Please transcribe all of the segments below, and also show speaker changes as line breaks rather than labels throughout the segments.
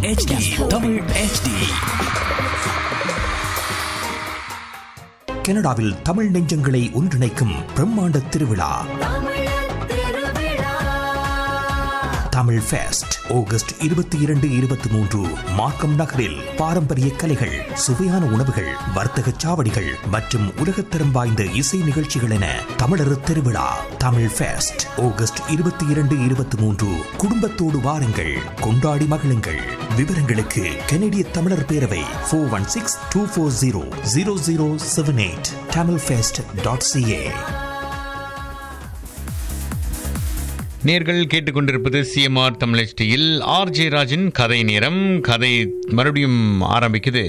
HD Tamil HD கனடாவில் தமிழ் நெஞ்சங்களை ஒன்றிணைக்கும் பிரம்மாண்ட திருவிழா தமிழ் ஃபெஸ்ட் ஆகஸ்ட் இருபத்தி இரண்டு இருபத்தி மூன்று மார்க்கம் நகரில் பாரம்பரிய கலைகள் சுவையான உணவுகள் வர்த்தக சாவடிகள் மற்றும் உலகத்தரம் வாய்ந்த இசை நிகழ்ச்சிகள் என தமிழர் திருவிழா தமிழ் ஃபெஸ்ட் ஆகஸ்ட் இருபத்தி இரண்டு இருபத்தி மூன்று குடும்பத்தோடு வாருங்கள் கொண்டாடி மகிழுங்கள் விவரங்களுக்கு கனடிய தமிழர் பேரவை four one six two four zero zero zero seven eight Tamil fest dot CA
நேர்கள் கேட்டுக்கொண்டிருப்பது CMR Tamil R J Rajan கதை நேரம் கதை மறுபடியும் ஆரம்பிக்குது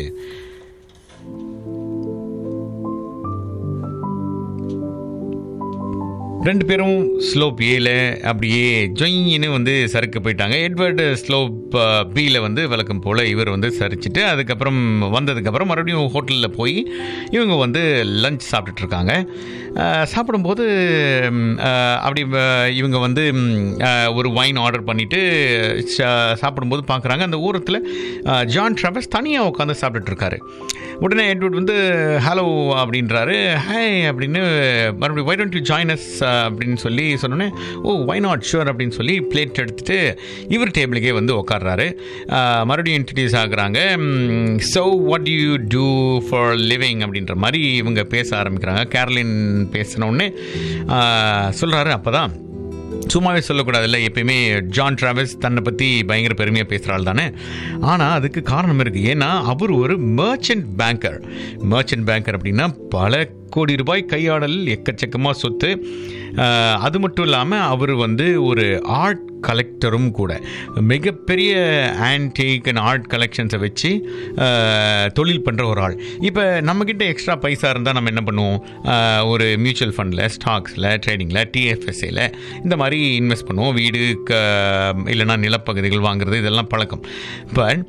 ரெண்டு பேரும் ஸ்லோப் ஏல அப்படியே ஜொயின்னு வந்து சறுக்கு போயிட்டாங்க எட்வர்டு ஸ்லோப் பியில் வந்து வழக்கம் போல் இவர் வந்து சரிச்சிட்டு அதுக்கப்புறம் வந்ததுக்கப்புறம் மறுபடியும் ஹோட்டலில் போய் இவங்க வந்து லஞ்ச் சாப்பிட்டுட்டு இருக்காங்க அஹ், சாப்பிடும்போது ம், அஹ், அப்படி அஹ், இவங்க வந்து ம், அஹ், ஒரு வைன் ஆர்டர் பண்ணிவிட்டு சாப்பிடும்போது பார்க்குறாங்க அந்த ஊரத்தில் ஜான் ட்ராவஸ் தனியாக உட்காந்து சாப்பிட்டுட்டு இருக்காரு உடனே எட்வர்ட் வந்து ஹலோ அப்படின்றாரு ஹாய் அப்படின்னு மறுபடியும் why don't you join us அப்படின்னு சொல்லி சொன்னோன்னே ஓ வை நாட் ஷுர் அப்படின்னு சொல்லி பிளேட் எடுத்துட்டு இவர் டேபிளுக்கே வந்து உட்கார்றாரு அஹ், மறுபடியும் இன்ட்ரடியூஸ் ஆகுறாங்க so what you do for living அப்படின்ற மாதிரி இவங்க பேச ஆரம்பிக்கிறாங்க கேரளின் பேசினோடனே சொல்கிறாரு அப்போ தான் சும்மாவே சொல்லக்கூடாதுல்ல எப்பயுமே ஜான் டிராவல்ஸ் தன்னை பற்றி பயங்கர பெருமையாக பேசுகிறாள் தானே ஆனால் அதுக்கு காரணம் இருக்குது ஏன்னா அவர் ஒரு மர்ச்சன்ட் பேங்கர் மர்ச்சன்ட் பேங்கர் அப்படின்னா பல கோடி ரூபாய் கையாடல் எக்கச்சக்கமாக சொத்து ஆஹ், அது மட்டும் இல்லாமல் அவர் வந்து ஒரு ஆர்ட் கலெக்டரும் கூட மிகப்பெரிய ஆன்டிக் அண்ட் ஆர்ட் கலெக்ஷன்ஸை வச்சு ஆஹ், தொழில் பண்ணுற ஒரு ஆள் இப்போ நம்மக்கிட்ட எக்ஸ்ட்ரா பைசா இருந்தால் நம்ம என்ன பண்ணுவோம் ஆஹ், ஒரு மியூச்சுவல் ஃபண்டில் ஸ்டாக்ஸில் ட்ரேடிங்கில் டிஎஃப்எஸ்சியில் இந்த மாதிரி இன்வெஸ்ட் பண்ணுவோம் வீடு க இல்லைன்னா நிலப்பகுதிகள் வாங்குறது இதெல்லாம் பழக்கம் பட்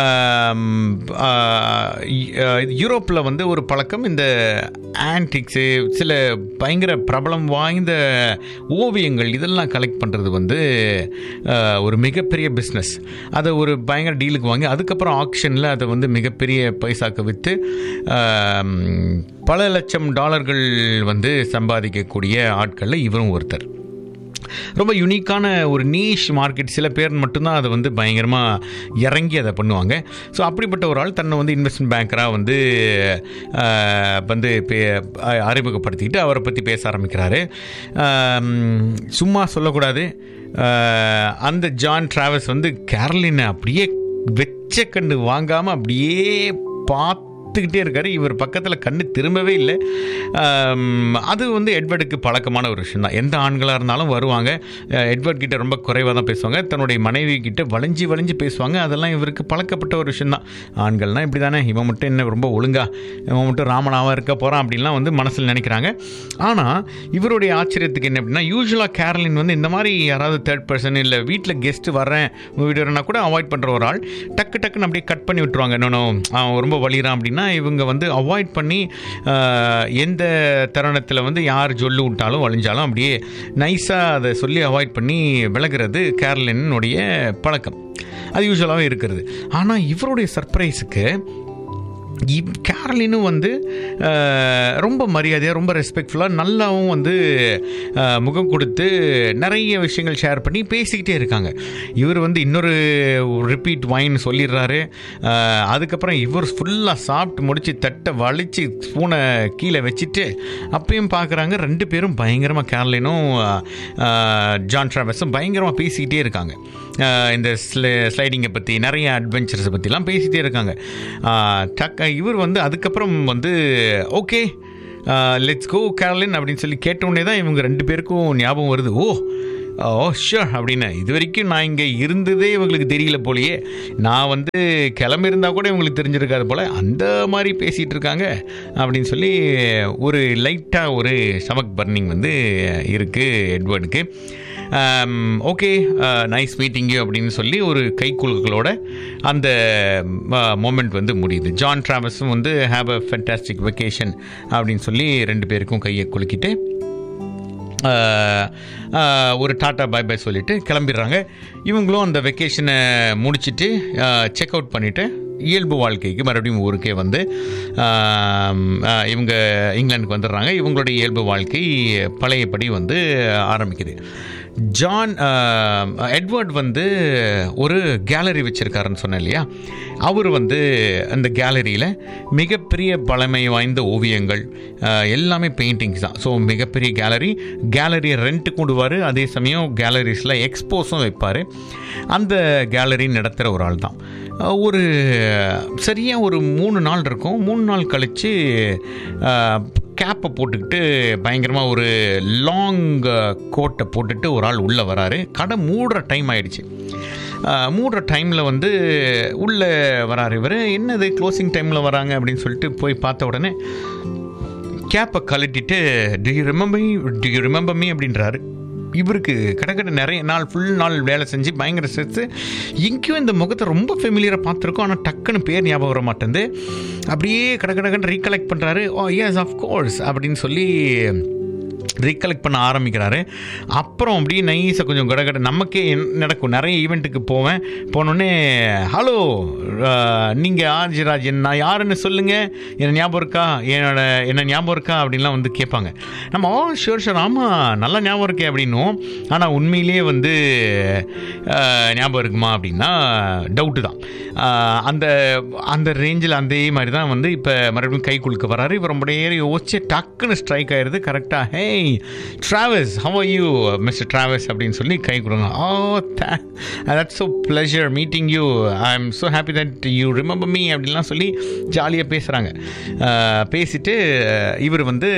யூரோப்பில் வந்து ஒரு பழக்கம் இந்த ஆன்டிக்ஸு சில பயங்கர பிரபலம் வாய்ந்த ஓவியங்கள் இதெல்லாம் கலெக்ட் பண்ணுறது வந்து ஆஹ், ஒரு மிகப்பெரிய பிஸ்னஸ் அதை ஒரு பயங்கர டீலுக்கு வாங்கி அதுக்கப்புறம் ஆக்ஷனில் அதை வந்து மிகப்பெரிய பைசாக்கு விற்று ஆம், பல லட்சம் டாலர்கள் வந்து சம்பாதிக்கக்கூடிய ஆட்களில் இவரும் ஒருத்தர் ரொம்ப யுனிக்கான ஒரு நீஷ் மார்க்கெட் சில பேர் மட்டும்தான் அதை வந்து பயங்கரமாக இறங்கி அதை பண்ணுவாங்க ஸோ அப்படிப்பட்ட ஒரு ஆள் தன்னை வந்து இன்வெஸ்ட்மெண்ட் பேங்கராக வந்து ஆஹ், வந்து பே அ- அறிமுகப்படுத்திக்கிட்டு அவரை பற்றி பேச ஆரம்பிக்கிறாரு ஆம், சும்மா சொல்லக்கூடாது ஆஹ், அந்த ஜான் டிராவல்ஸ் வந்து கேரளினை அப்படியே வெச்ச கண்ணு வாங்காமல் அப்படியே பார்த்து பார்த்துக்கிட்டே இருக்காரு இவர் பக்கத்தில் கண்ணு திரும்பவே இல்லை ஆம், அது வந்து எட்வர்டுக்கு பழக்கமான ஒரு விஷயம் தான் எந்த ஆண்களாக இருந்தாலும் வருவாங்க அஹ், எட்வர்ட் கிட்ட ரொம்ப குறைவாக தான் பேசுவாங்க தன்னுடைய மனைவி கிட்ட வளைஞ்சி வளைஞ்சு பேசுவாங்க அதெல்லாம் இவருக்கு பழக்கப்பட்ட ஒரு விஷயம் தான் ஆண்கள்னால் இப்படி தானே இவன் மட்டும் என்ன ரொம்ப ஒழுங்கா இவன் மட்டும் ராமனாவாக இருக்க போகிறான் அப்படின்லாம் வந்து மனசில் நினைக்கிறாங்க ஆனால் இவருடைய ஆச்சரியத்துக்கு என்ன அப்படின்னா யூஸ்வலாக கேரளின் வந்து இந்த மாதிரி யாராவது தேர்ட் பர்சன் இல்லை வீட்டில் கெஸ்ட் வரேன் உங்கள் வீடு வரேன்னா கூட அவாய்ட் பண்ணுற ஒரு ஆள் டக்கு டக்குன்னு அப்படியே கட் பண்ணி விட்டுருவாங்க இன்னொன்று அவன் ரொம்ப வலிறான் அப்படின்னா இவங்க வந்து அவாய்ட் பண்ணி ஆஹ், எந்த தருணத்தில் வந்து யார் சொல்லு விட்டாலும் வழிஞ்சாலும் அப்படியே நைஸாக அதை சொல்லி அவாய்ட் பண்ணி விலகிறது கேரளினுடைய பழக்கம் அது யூஸ்வலாகவே இருக்கிறது ஆனால் இவருடைய சர்ப்ரைஸுக்கு இவ் கேரளினும் வந்து அஹ், ரொம்ப மரியாதையாக ரொம்ப ரெஸ்பெக்ட்ஃபுல்லாக நல்லாவும் வந்து அஹ், முகம் கொடுத்து நிறைய விஷயங்கள் ஷேர் பண்ணி பேசிக்கிட்டே இருக்காங்க இவர் வந்து இன்னொரு ரிப்பீட் வைன் சொல்லிடுறாரு அஹ், அதுக்கப்புறம் இவர் ஃபுல்லாக சாப்பிட்டு முடித்து தட்டை வலிச்சு ஸ்பூனை கீழே வச்சுட்டு அப்பயும் பார்க்குறாங்க ரெண்டு பேரும் பயங்கரமாக கேரளினும் அஹ், ஜான் ட்ராவல்ஸும் பயங்கரமாக பேசிக்கிட்டே இருக்காங்க அஹ், இந்த ஸ்லை ஸ்லைடிங்கை பற்றி நிறைய அட்வென்ச்சர்ஸை பற்றிலாம் பேசிகிட்டே இருக்காங்க அஹ், டக் இவர் வந்து அதுக்கப்புறம் வந்து ஓகே லெட்ஸ் கோ கேரளின் அப்படின்னு சொல்லி கேட்டவுடனே தான் இவங்க ரெண்டு பேருக்கும் ஞாபகம் வருது ஓ ஓ ஷூர் அப்படின்னு இது வரைக்கும் நான் இங்கே இருந்ததே இவங்களுக்கு தெரியல போலயே நான் வந்து கிளம்பி இருந்தால் கூட இவங்களுக்கு தெரிஞ்சிருக்காது போல் அந்த மாதிரி பேசிகிட்டு இருக்காங்க அப்படின்னு சொல்லி ஒரு லைட்டாக ஒரு ஸ்டமக் பர்னிங் வந்து இருக்குது எட்வர்டுக்கு ஓகே நைஸ் மீட்டிங் யூ அப்படின்னு சொல்லி ஒரு கைக்குலுக்களோட அந்த மொமெண்ட் வந்து முடியுது ஜான் டிராவல்ஸும் வந்து ஹேவ் அ ஃபென்டாஸ்டிக் வெக்கேஷன் அப்படின்னு சொல்லி ரெண்டு பேருக்கும் கையை குலுக்கிட்டு ஆஹ், ஆஹ், ஒரு டாட்டா பை பை சொல்லிட்டு கிளம்பிடுறாங்க இவங்களும் அந்த வெக்கேஷனை முடிச்சுட்டு செக் அவுட் பண்ணிவிட்டு இயல்பு வாழ்க்கைக்கு மறுபடியும் ஊருக்கே வந்து ஆம், ஆஹ், இவங்க இங்கிலாந்துக்கு வந்துடுறாங்க இவங்களுடைய இயல்பு வாழ்க்கை பழையபடி வந்து ஆரம்பிக்குது ஜான் ஆஹ், எட்வர்ட் வந்து ஒரு கேலரி வச்சுருக்காருன்னு சொன்னேன் இல்லையா அவர் வந்து அந்த கேலரியில் மிகப்பெரிய பழமை வாய்ந்த ஓவியங்கள் ஆஹ், எல்லாமே பெயிண்டிங்ஸ் தான் ஸோ மிகப்பெரிய கேலரி கேலரியை ரெண்ட் கொண்டுவார் அதே சமயம் கேலரிஸில் எக்ஸ்போஸும் வைப்பார் அந்த கேலரி நடத்துகிற ஒரு ஆள் தான் ஆஹ், ஒரு சரியாக ஒரு மூணு நாள் இருக்கும் மூணு நாள் கழித்து கேப்பை போட்டுக்கிட்டு பயங்கரமாக ஒரு லாங் கோட்டை போட்டுட்டு ஒரு ஆள் உள்ளே வராரு கடை மூடுற டைம் ஆயிடுச்சு ஆஹ், மூடுற டைமில் வந்து உள்ளே வராரு இவர் என்னது க்ளோசிங் டைமில் வராங்க அப்படின்னு சொல்லிட்டு போய் பார்த்த உடனே கேப்பை கழட்டிட்டு do you remember do you remember me அப்படின்றாரு இவருக்கு கடற்கடை நிறைய நாள் ஃபுல் நாள் வேலை செஞ்சு பயங்கர ஸ்ட்ரெஸ்ஸு எங்கேயும் இந்த முகத்தை ரொம்ப ஃபெமிலியராக பார்த்துருக்கோம் ஆனால் டக்குன்னு பேர் ஞாபகம் வர மாட்டேங்குது அப்படியே கடகடகன்னு ரீகலெக்ட் பண்ணுறாரு ஓ எஸ் கோர்ஸ் அப்படின்னு சொல்லி ரீகலெக்ட் பண்ண ஆரம்பிக்கிறாரு அப்புறம் அப்படியே நைஸாக கொஞ்சம் கடகட நமக்கே என்ன நடக்கும் நிறைய ஈவெண்ட்டுக்கு போவேன் போனோடனே ஹலோ நீங்கள் ஆர்ஜிராஜ் நான் யாருன்னு சொல்லுங்கள் என்ன ஞாபகம் இருக்கா என்னோட என்ன ஞாபகம் இருக்கா அப்படின்லாம் வந்து கேட்பாங்க நம்ம ஓ ஷூர் ஷூர் ஆமாம் நல்லா ஞாபகம் இருக்கே அப்படின்னும் ஆனால் உண்மையிலேயே வந்து ஆஹ், ஞாபகம் இருக்குமா அப்படின்னா டவுட்டு தான் ஆஹ், அந்த அந்த ரேஞ்சில் அதே மாதிரி தான் வந்து இப்போ மறுபடியும் கை குலுக்க வராரு இவர் ரொம்ப நேரம் யோசிச்சு டக்குன்னு ஸ்ட்ரைக் ஆயிடுது கரெக்டாக hey travels how are you mister travels அப்படின்னு சொல்லி கை கொடுங்க oh that so pleasure meeting you I am so happy that you remember me அப்படின்லாம் சொல்லி ஜாலியாக பேசுகிறாங்க பேசிட்டு இவர் வந்து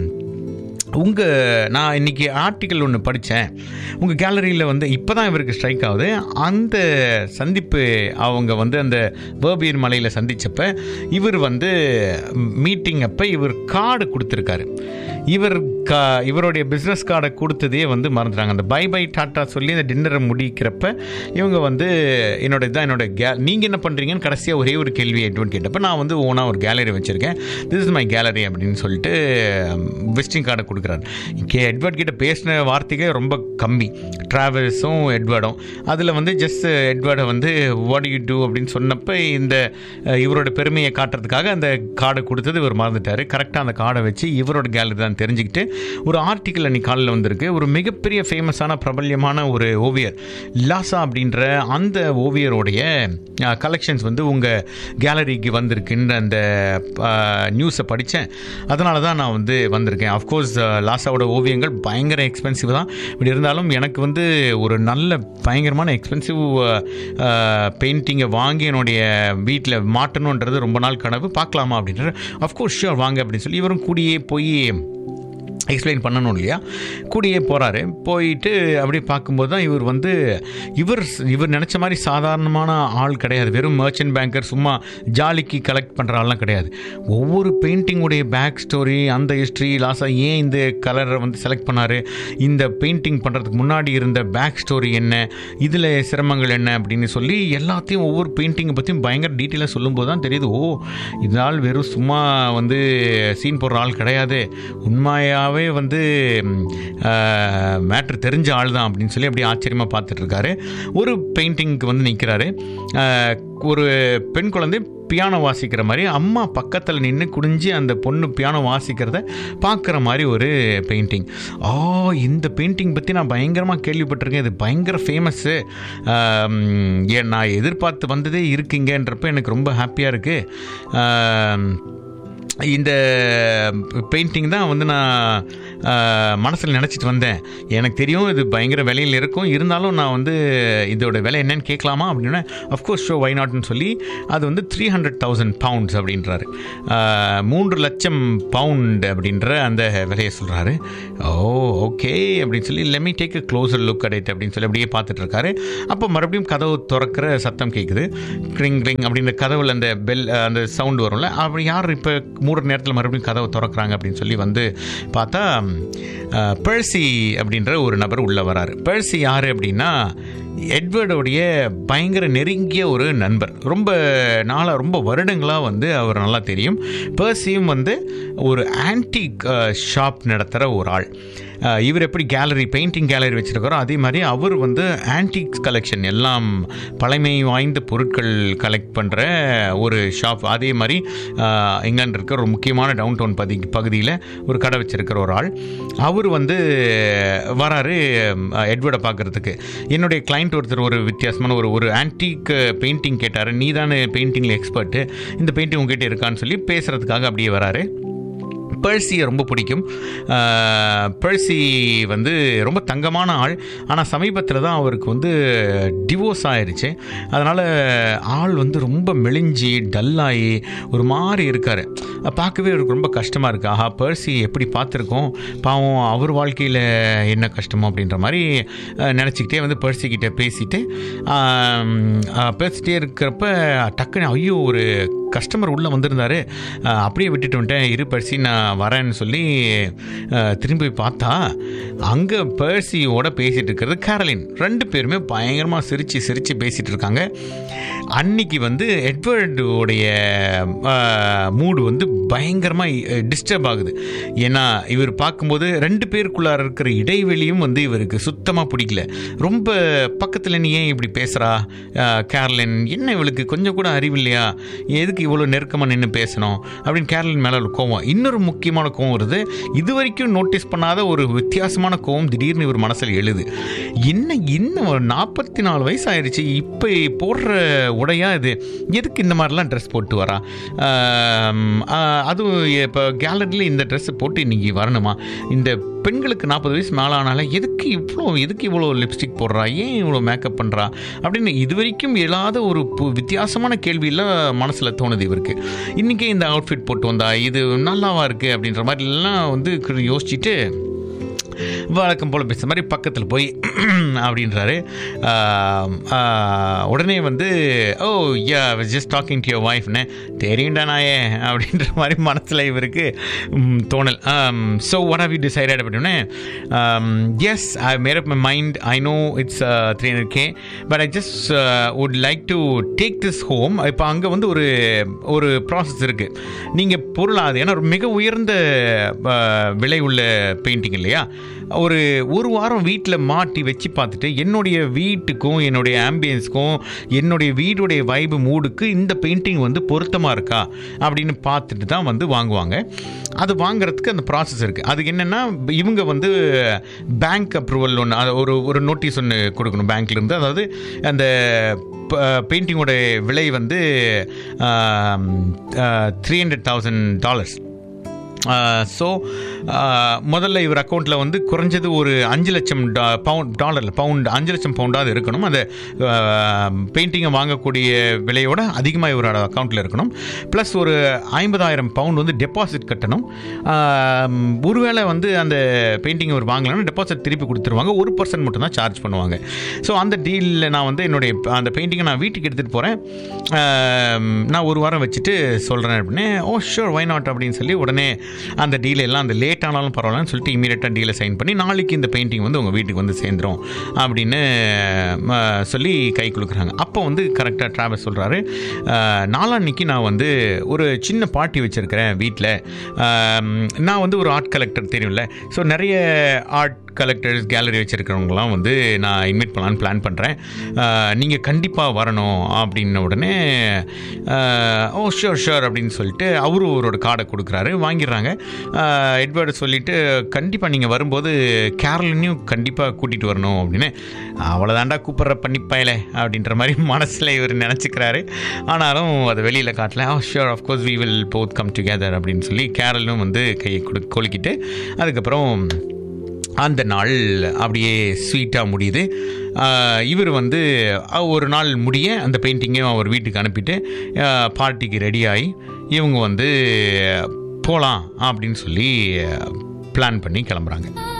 உங்கள் நான் இன்றைக்கி ஆர்டிக்கல் ஒன்று படித்தேன் உங்கள் கேலரியில் வந்து இப்போ தான் இவருக்கு ஸ்ட்ரைக் ஆகுது அந்த சந்திப்பு அவங்க வந்து அந்த வேர்பியர் மலையில் சந்தித்தப்ப இவர் வந்து மீட்டிங் அப்போ இவர் கார்டு கொடுத்துருக்காரு இவர் கா இவருடைய பிஸ்னஸ் கார்டை கொடுத்ததே வந்து மறந்துட்டாங்க அந்த பை பை டாட்டா சொல்லி அந்த டின்னரை முடிக்கிறப்ப இவங்க வந்து என்னோட இதான் என்னோட கே நீங்கள் என்ன பண்ணுறீங்கன்னு கடைசியாக ஒரே ஒரு கேள்வி எட்வன் கேட்டப்ப நான் வந்து ஓனாக ஒரு கேலரி வச்சுருக்கேன் திஸ் இஸ் மை கேலரி அப்படின்னு சொல்லிட்டு விசிட்டிங் கார்டை கொடுக்குறாரு கே எட்வர்ட் கிட்ட பேசின வார்த்தைகள் ரொம்ப கம்மி ட்ராவல்ஸும் எட்வர்டும் அதில் வந்து ஜஸ்ட் எட்வர்டை வந்து வாட் யூ டூ அப்படின்னு சொன்னப்போ இந்த அஹ், இவரோட பெருமையை காட்டுறதுக்காக அந்த கார்டை கொடுத்தது இவர் மறந்துட்டார் கரெக்டாக அந்த கார்டை வச்சு இவரோட கேலரி தான் தெரிஞ்சுக்கிட்டு ஒரு ஆர்டிக்கல் அன்னைக்கு காலையில் வந்திருக்கு ஒரு மிகப்பெரிய ஃபேமஸான பிரபல்யமான ஒரு ஓவியர் லாசா அப்படின்ற அந்த ஓவியருடைய கலெக்ஷன்ஸ் வந்து உங்கள் கேலரிக்கு வந்திருக்குன்ற அந்த நியூஸை படித்தேன் அதனால தான் நான் வந்து வந்திருக்கேன் அஃப்கோர்ஸ் லாசாவோட ஓவியங்கள் பயங்கர எக்ஸ்பென்சிவ் தான் இப்படி இருந்தாலும் எனக்கு வந்து ஒரு நல்ல பயங்கரமான எக்ஸ்பென்சிவ் பெயிண்டிங்கை வாங்கி என்னுடைய வீட்டில் மாட்டணுன்றது ரொம்ப நாள் கனவு பார்க்கலாமா அப்படின்ற அஃப்கோர்ஸ் ஷியோர் வாங்க அப்படின்னு சொல்லி இவரும் கூடியே போய் எக்ஸ்பிளைன் பண்ணணும் இல்லையா கூடியே போகிறாரு போயிட்டு அப்படியே பார்க்கும்போது தான் இவர் வந்து இவர் இவர் நினச்ச மாதிரி சாதாரணமான ஆள் கிடையாது வெறும் மர்ச்சன்ட் பேங்கர் சும்மா ஜாலிக்கு கலெக்ட் பண்ணுற ஆள்லாம் கிடையாது ஒவ்வொரு பெயிண்டிங்குடைய பேக் ஸ்டோரி அந்த ஹிஸ்ட்ரி லாஸாக ஏன் இந்த கலரை வந்து செலக்ட் பண்ணார் இந்த பெயிண்டிங் பண்ணுறதுக்கு முன்னாடி இருந்த பேக் ஸ்டோரி என்ன இதில் சிரமங்கள் என்ன அப்படின்னு சொல்லி எல்லாத்தையும் ஒவ்வொரு பெயிண்டிங்கை பற்றியும் பயங்கர டீட்டெயிலாக சொல்லும்போது தான் தெரியுது ஓ இதனால் வெறும் சும்மா வந்து சீன் போடுற ஆள் கிடையாது உண்மையாகவே வந்து மேட்ரு தெரிஞ்ச ஆள் தான் அப்படின்னு சொல்லி அப்படியே ஆச்சரியமாக பார்த்துட்டு இருக்காரு ஒரு பெயிண்டிங்க்கு வந்து நிற்கிறாரு ஒரு பெண் குழந்தை பியானோ வாசிக்கிற மாதிரி அம்மா பக்கத்தில் நின்று குடிஞ்சு அந்த பொண்ணு பியானோ வாசிக்கிறத பார்க்குற மாதிரி ஒரு பெயிண்டிங் ஆ இந்த பெயிண்டிங் பற்றி நான் பயங்கரமாக கேள்விப்பட்டிருக்கேன் இது பயங்கர ஃபேமஸ்ஸு ஏன் நான் எதிர்பார்த்து வந்ததே இருக்கீங்கன்றப்ப எனக்கு ரொம்ப ஹாப்பியாக இருக்குது இந்த பெயிண்டிங் தான் வந்து நான் மனசில் நினச்சிட்டு வந்தேன் எனக்கு தெரியும் இது பயங்கர விலையில் இருக்கும் இருந்தாலும் நான் வந்து இதோட விலை என்னன்னு கேட்கலாமா அப்படின்னா அஃப்கோர்ஸ் ஷோ வை நாட்னு சொல்லி அது வந்து த்ரீ ஹண்ட்ரட் தௌசண்ட் பவுண்ட்ஸ் அப்படின்றாரு ஆஹ், மூன்று லட்சம் பவுண்ட் அப்படின்ற அந்த விலையை சொல்கிறாரு ஓ ஓகே அப்படின்னு சொல்லி let me take a closer look at it அப்படின்னு சொல்லி அப்படியே பார்த்துட்டு இருக்காரு அப்போ மறுபடியும் கதவு திறக்கிற சத்தம் கேட்குது க்ரிங் க்ரிங் அப்படின்ற கதவுல அந்த பெல் அந்த சவுண்ட் வரும்ல அப்படி யார் இப்போ மூடுற நேரத்தில் மறுபடியும் கதவை திறக்கிறாங்க அப்படின்னு சொல்லி வந்து பார்த்தா பெர்சி அப்படின்ற ஒரு நபர் உள்ளே வராரு பெர்சி யார் அப்படின்னா எட்வர்டோடைய பயங்கர நெருங்கிய ஒரு நண்பர் ரொம்ப நாளாக ரொம்ப வருடங்களாக வந்து அவர் நல்லா தெரியும் பர்சியும் வந்து ஒரு ஆன்டிக் ஷாப் நடத்துகிற ஒரு ஆள் அஹ், இவர் எப்படி கேலரி பெயிண்டிங் கேலரி வச்சுருக்காரோ அதே மாதிரி அவர் வந்து ஆன்டிக் கலெக்ஷன் எல்லாம் பழமை வாய்ந்த பொருட்கள் கலெக்ட் பண்ணுற ஒரு ஷாப் அதே மாதிரி அஹ், இங்கிலாந்து இருக்கிற ஒரு முக்கியமான டவுன் டவுன் பதி பகுதியில் ஒரு கடை வச்சிருக்கிற ஒரு ஆள் அவர் வந்து வராரு அஹ், எட்வர்டை பார்க்குறதுக்கு என்னுடைய கிளைண்ட் ஒருத்தர் ஒரு வித்தியாசமான ஒரு ஒரு ஆன்டிக் பெயிண்டிங் கேட்டார் நீ தானே பெயிண்டிங்கில் எக்ஸ்பர்ட்டு இந்த பெயிண்டிங் உங்ககிட்ட இருக்கான்னு சொல்லி பேசுகிறதுக்காக அப்படியே வராரு பர்சியை ரொம்ப பிடிக்கும் ஆஹ், பர்சி வந்து ரொம்ப தங்கமான ஆள் ஆனால் சமீபத்தில் தான் அவருக்கு வந்து டிவோர்ஸ் ஆயிருச்சு அதனால் ஆள் வந்து ரொம்ப மெலிஞ்சி டல்லாகி ஒரு மாதிரி இருக்கார் பார்க்கவே அவருக்கு ரொம்ப கஷ்டமாக இருக்குது ஆஹா பர்சி எப்படி பார்த்துருக்கோம் பாவம் அவர் வாழ்க்கையில் என்ன கஷ்டமோ அப்படின்ற மாதிரி அஹ், நினச்சிக்கிட்டே வந்து பர்சி கிட்ட பேசிட்டு ஆம், அஹ், பேசிட்டே இருக்கிறப்ப டக்குன்னு ஐயோ ஒரு கஸ்டமர் உள்ளே வந்திருந்தாரு அஹ், அப்படியே விட்டுட்டு வந்துட்டேன் இரு பர்சி நான் வரேன்னு சொல்லி அஹ், திரும்பி போய் பார்த்தா அங்கே பர்சியோட பேசிகிட்டு இருக்கிறது கேரளின் ரெண்டு பேருமே பயங்கரமாக சிரித்து சிரித்து பேசிகிட்டு இருக்காங்க அன்னைக்கு வந்து எட்வர்டுடைய மூடு வந்து பயங்கரமாக டிஸ்டர்ப் ஆகுது ஏன்னா இவர் பார்க்கும்போது ரெண்டு பேருக்குள்ளார இருக்கிற இடைவெளியும் வந்து இவருக்கு சுத்தமாக பிடிக்கல ரொம்ப பக்கத்தில் நீ ஏன் இப்படி பேசுகிறா கேரளின் என்ன இவளுக்கு கொஞ்சம் கூட அறிவு இல்லையா எதுக்கு இவ்வளோ நெருக்கமாக நின்று பேசணும் அப்படின்னு கேரளின் மேலே ஒரு கோவம் இன்னொரு முக்கியமான கோவம் வருது இது வரைக்கும் நோட்டீஸ் பண்ணாத ஒரு வித்தியாசமான கோவம் திடீர்னு இவர் மனசில் எழுது என்ன இன்னும் ஒரு நாற்பத்தி நாலு வயசு ஆயிடுச்சு இப்போ போடுற உடையா இது எதுக்கு இந்த மாதிரிலாம் ட்ரெஸ் போட்டு வரா ஆம், ஆ, அதுவும் இப்போ கேலரியில் இந்த ட்ரெஸ்ஸை போட்டு இன்னைக்கு வரணுமா இந்த பெண்களுக்கு நாற்பது வயசு மேலே ஆனாலே எதுக்கு இவ்வளோ எதுக்கு இவ்வளோ லிப்ஸ்டிக் போடுறா ஏன் இவ்வளோ மேக்கப் பண்ணுறா அப்படின்னு இது வரைக்கும் எழாத ஒரு பு- வித்தியாசமான கேள்வியெல்லாம் மனசில் தோணுது இவருக்கு இன்றைக்கி இந்த அவுட்ஃபிட் போட்டு வந்தா இது நல்லாவா இருக்குது அப்படின்ற மாதிரிலாம் வந்து யோசிச்சுட்டு வழக்கம் போல் பேசுகிற மாதிரி பக்கத்தில் போய் அப்படின்றாரு ஆம், ஆ, உடனே வந்து oh yeah just talking to your ஒய்ஃப்னு தெரியும்டா நாயே அப்படின்ற மாதிரி மனசில் இவருக்கு ம், தோணல் so what how you decided அப்படின்னே yes I made up my mind I know it's three hundred K but I just would like to take this home இப்போ அங்கே வந்து ஒரு ஒரு ப்ராசஸ் இருக்குது நீங்கள் பொருளாது ஏன்னா ஒரு மிக உயர்ந்த அஹ், விலை உள்ள பெயிண்டிங் இல்லையா ஒரு ஒரு வாரம் வீட்டில் மாட்டி வச்சு பார்த்துட்டு என்னுடைய வீட்டுக்கும் என்னுடைய ஆம்பியன்ஸ்க்கும் என்னுடைய வீடுடைய வைபு மூடுக்கு இந்த பெயிண்டிங் வந்து பொருத்தமாக இருக்கா அப்படின்னு பார்த்துட்டு தான் வந்து வாங்குவாங்க அது வாங்குறதுக்கு அந்த ப்ராசஸ் இருக்குது அதுக்கு என்னென்னா இவங்க வந்து பேங்க் அப்ரூவல் ஒன்று ஒரு ஒரு நோட்டீஸ் ஒன்று கொடுக்கணும் பேங்க்லேருந்து அதாவது அந்த பெயிண்டிங்கோட விலை வந்து three hundred thousand dollars so முதல்ல இவர் அக்கௌண்ட்டில் வந்து குறைஞ்சது ஒரு அஞ்சு லட்சம் பவுண்ட் டாலரில் பவுண்ட் அஞ்சு லட்சம் பவுண்டாவது இருக்கணும் அந்த பெயிண்டிங்கை வாங்கக்கூடிய விலையோட அதிகமாக இவரோட அக்கௌண்ட்டில் இருக்கணும் ப்ளஸ் ஒரு ஐம்பதாயிரம் பவுண்ட் வந்து டெபாசிட் கட்டணும் ஆம், ஒருவேளை வந்து அந்த பெயிண்டிங் அவர் வாங்கலைன்னா டெபாசிட் திருப்பி கொடுத்துருவாங்க ஒரு பர்சன்ட் மட்டும் தான் சார்ஜ் பண்ணுவாங்க ஸோ அந்த டீலில் நான் வந்து என்னுடைய அந்த பெயிண்டிங்கை நான் வீட்டுக்கு எடுத்துகிட்டு போகிறேன் நான் ஒரு வாரம் வச்சுட்டு சொல்கிறேன் அப்படின்னு ஓ ஷூர் வை நாட் அப்படின்னு சொல்லி உடனே அந்த டீல் எல்லாம் அந்த லேட் ஆனாலும் பரவாயில்லன்னு சொல்லிட்டு இமீடியட்டாக டீலை சைன் பண்ணி நாளைக்கு இந்த பெயிண்டிங் வந்து உங்கள் வீட்டுக்கு வந்து சேர்ந்துரும் அப்படின்னு ம, சொல்லி கை கொடுக்குறாங்க அப்போ வந்து கரெக்டாக ட்ராவல்ஸ் சொல்கிறாரு நாளான்னைக்கு நான் வந்து ஒரு சின்ன பார்ட்டி வச்சுருக்கிறேன் வீட்டில் நான் வந்து ஒரு ஆர்ட் கலெக்டர் தெரியும்ல ஸோ நிறைய ஆர்ட் கலெக்டர்ஸ் கேலரி வச்சுருக்கிறவங்களாம் வந்து நான் இன்வைட் பண்ணலான்னு பிளான் பண்ணுறேன் நீங்கள் கண்டிப்பாக வரணும் அப்படின்ன உடனே ஆஹ், ஓ ஷோர் ஷோர் அப்படின்னு சொல்லிட்டு அவரும் அவரோட கார்டை கொடுக்குறாரு வாங்கிடுறாங்க ஆஹ், எட்வர்டு சொல்லிட்டு கண்டிப்பாக நீங்கள் வரும்போது கேரளினையும் கண்டிப்பாக கூட்டிகிட்டு வரணும் அப்படின்னு அவ்வளோதாண்டா கூப்பிட்ற பண்ணிப்பாயில அப்படின்ற மாதிரி மனசில் இவர் நினச்சிக்கிறாரு ஆனாலும் அதை வெளியில் காட்டல oh sure of course we will both come together அப்படின்னு சொல்லி கேரளும் வந்து கையை கொடு கொலுக்கிட்டு அதுக்கப்புறம் அந்த நாள் அப்படியே ஸ்வீட்டாக முடியுது ஆஹ் இவர் வந்து அஹ், ஒரு நாள் முடிய அந்த பெயிண்டிங்கையும் அவர் வீட்டுக்கு அனுப்பிட்டு பார்ட்டிக்கு ரெடியாகி இவங்க வந்து போகலாம் அப்படின்னு சொல்லி பிளான் பண்ணி கிளம்புறாங்க